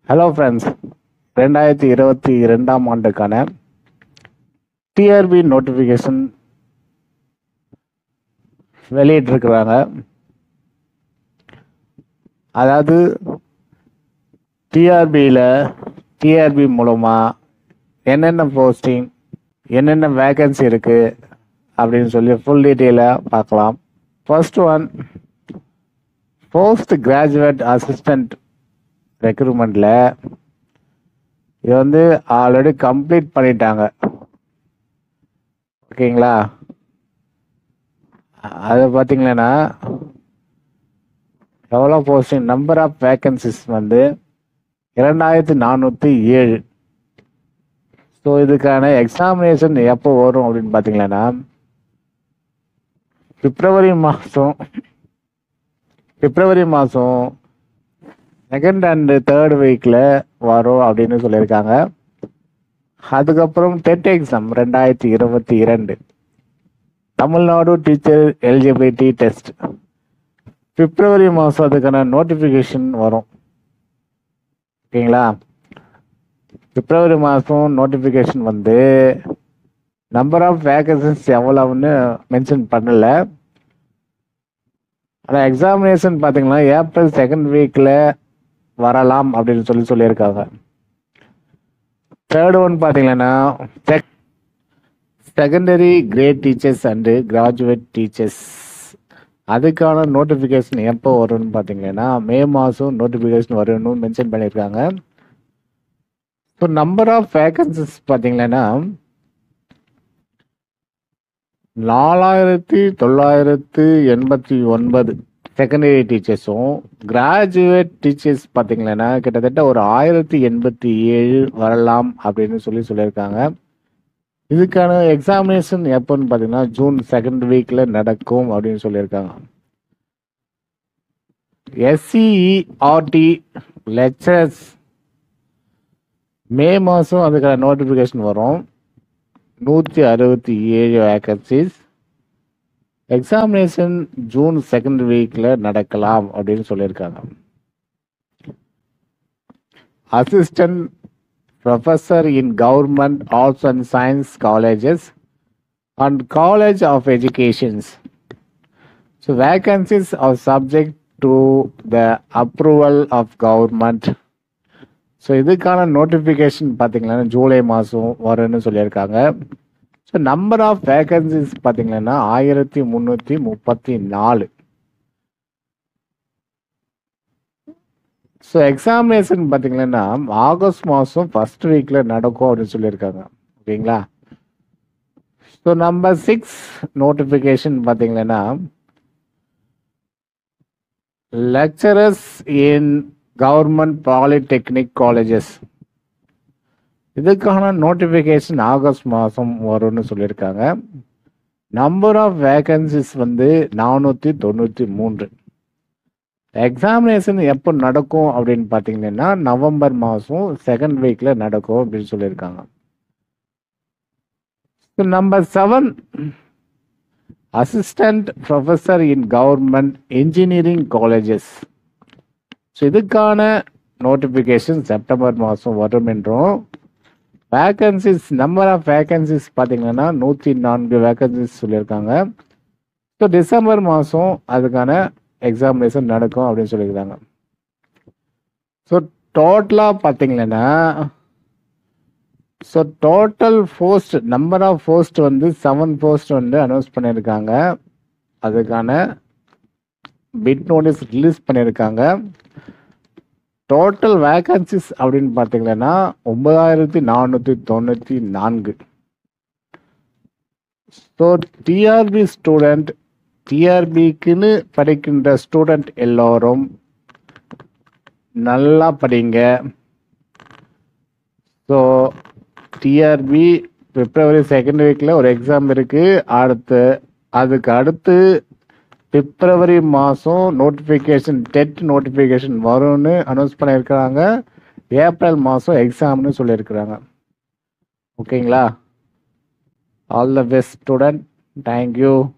hello friends ரெண்டாயிரத்தி இருபத்தி ரெண்டாம் ஆண்டுக்கான டிஆர்பி நோட்டிஃபிகேஷன் வெளியிட்டிருக்கிறாங்க அதாவது டிஆர்பியில் டிஆர்பி மூலமாக என்னென்ன போஸ்டிங் என்னென்ன வேகன்சி இருக்குது அப்படின்னு சொல்லி ஃபுல் டீட்டெயிலாக பார்க்கலாம் first one post graduate assistant ரெக்ரூட்மெண்ட்டில் இது வந்து ஆல்ரெடி கம்ப்ளீட் பண்ணிட்டாங்க ஓகேங்களா அது பார்த்தீங்கன்னா எவ்வளோ போஸ்டிங் நம்பர் ஆஃப் வேக்கன்சிஸ் வந்து இரண்டாயிரத்தி நானூற்றி ஏழு ஸோ இதுக்கான எக்ஸாமினேஷன் எப்போ வரும் அப்படின்னு பார்த்தீங்கன்னா பிப்ரவரி மாதம் பிப்ரவரி மாதம் செகண்ட் அண்டு தேர்ட் வீக்கில் வரும் அப்படின்னு சொல்லியிருக்காங்க அதுக்கப்புறம் டெட் எக்ஸாம் ரெண்டாயிரத்தி இருபத்தி இரண்டு Tamil Nadu teacher eligibility test February மாதம் அதுக்கான நோட்டிஃபிகேஷன் வரும் ஓகேங்களா பிப்ரவரி மாதம் நோட்டிஃபிகேஷன் வந்து நம்பர் ஆஃப் வேகன்சிஸ் எவ்வளவுன்னு மென்ஷன் பண்ணல ஆனால் எக்ஸாமினேஷன் பார்த்தீங்கன்னா ஏப்ரல் செகண்ட் வீக்கில் வரலாம் அப்படின்னு சொல்லி சொல்லியிருக்காங்க தேர்ட் ஒன் பார்த்தீங்கன்னா sec secondary grade teachers and graduate teachers அதுக்கான நோட்டிஃபிகேஷன் எப்போ வரும்னு பார்த்தீங்கன்னா மே மாதம் நோட்டிஃபிகேஷன் வரும்னு மென்ஷன் பண்ணியிருக்காங்க ஸோ நம்பர் ஆஃப் வேகன்சிஸ் பார்த்தீங்கன்னா நாலாயிரத்தி தொள்ளாயிரத்து எண்பத்தி ஒன்பது செகண்டரி டீச்சர்ஸும் கிராஜுவேட் டீச்சர்ஸ் பார்த்தீங்கன்னா கிட்டத்தட்ட ஒரு ஆயிரத்தி எண்பத்தி ஏழு வரலாம் அப்படின்னு சொல்லி சொல்லியிருக்காங்க இதுக்கான எக்ஸாமினேஷன் எப்போன்னு பார்த்தீங்கன்னா ஜூன் செகண்ட் வீக்கில் நடக்கும் அப்படின்னு சொல்லியிருக்காங்க எஸ்சிஇஆர்டி லெக்சரர்ஸ் மே மாதம் அதுக்கான நோட்டிஃபிகேஷன் வரும் நூற்றி அறுபத்தி ஏழு வேக்கன்சிஸ் எக்ஸாமினேஷன் ஜூன் செகண்ட் வீக்கில் நடக்கலாம் அப்படின்னு சொல்லியிருக்காங்க assistant professor in government arts and science colleges and college of educations so vacancies are subject to the approval of government so இதுக்கான நோட்டிஃபிகேஷன் பார்த்தீங்கன்னா ஜூலை மாதம் வரும்னு சொல்லியிருக்காங்க ஸோ நம்பர் ஆஃப் வேகன்சிஸ் பார்த்தீங்கன்னா ஆயிரத்தி முந்நூற்றி முப்பத்தி நாலு ஸோ எக்ஸாமினேஷன் பார்த்தீங்கன்னா ஆகஸ்ட் மாதம் ஃபர்ஸ்ட் வீக்கில் நடக்கும் அப்படின்னு சொல்லியிருக்காங்க ஓகேங்களா ஸோ நம்பர் சிக்ஸ் நோட்டிஃபிகேஷன் பார்த்தீங்கன்னா lecturers in government polytechnic colleges இதுக்கான நோட்டிஃபிகேஷன் ஆகஸ்ட் மாதம் வரும்னு சொல்லியிருக்காங்க நம்பர் ஆஃப் வேகன்சிஸ் வந்து நானூற்றி தொண்ணூற்றி மூன்று எக்ஸாமினேஷன் எப்போ நடக்கும் அப்படின்னு பார்த்தீங்கன்னா நவம்பர் மாதம் செகண்ட் வீக்கில் நடக்கும் அப்படின்னு சொல்லியிருக்காங்க number seven assistant professor in government engineering colleges so இதுக்கான நோட்டிஃபிகேஷன் செப்டம்பர் மாதம் வரும் என்றும் வேக்கன்சிஸ் நம்பர் ஆஃப் வேக்கன்சிஸ் பார்த்தீங்கன்னா நூற்றி நான்கு வேக்கன்சிஸ் சொல்லியிருக்காங்க ஸோ டிசம்பர் மாதம் அதுக்கான எக்ஸாமினேஷன் நடக்கும் அப்படின்னு சொல்லியிருக்காங்க ஸோ டோட்டலாக பார்த்தீங்கன்னா so total post number of post வந்து செவன் போஸ்ட் வந்து அனௌன்ஸ் பண்ணியிருக்காங்க அதுக்கான பிட் நோட்டீஸ் ரிலீஸ் பண்ணியிருக்காங்க டோட்டல் வேக்கன்சிஸ் அப்படின்னு பார்த்தீங்கன்னா ஒன்பதாயிரத்தி நானூற்றி தொண்ணூற்றி நான்கு ஸோ டிஆர்பி ஸ்டூடெண்ட் டிஆர்பிக்குன்னு படிக்கின்ற ஸ்டூடெண்ட் எல்லோரும் நல்லா படிங்க ஸோ டிஆர்பி பிப்ரவரி செகண்ட் வீக்கில் ஒரு எக்ஸாம் இருக்குது அடுத்து அதுக்கு அடுத்து பிப்ரவரி மாதம் நோட்டிஃபிகேஷன் டெட் நோட்டிஃபிகேஷன் வரும்னு அனௌன்ஸ் பண்ணியிருக்கிறாங்க ஏப்ரல் மாதம் எக்ஸாம்னு சொல்லியிருக்கிறாங்க ஓகேங்களா all the best student thank you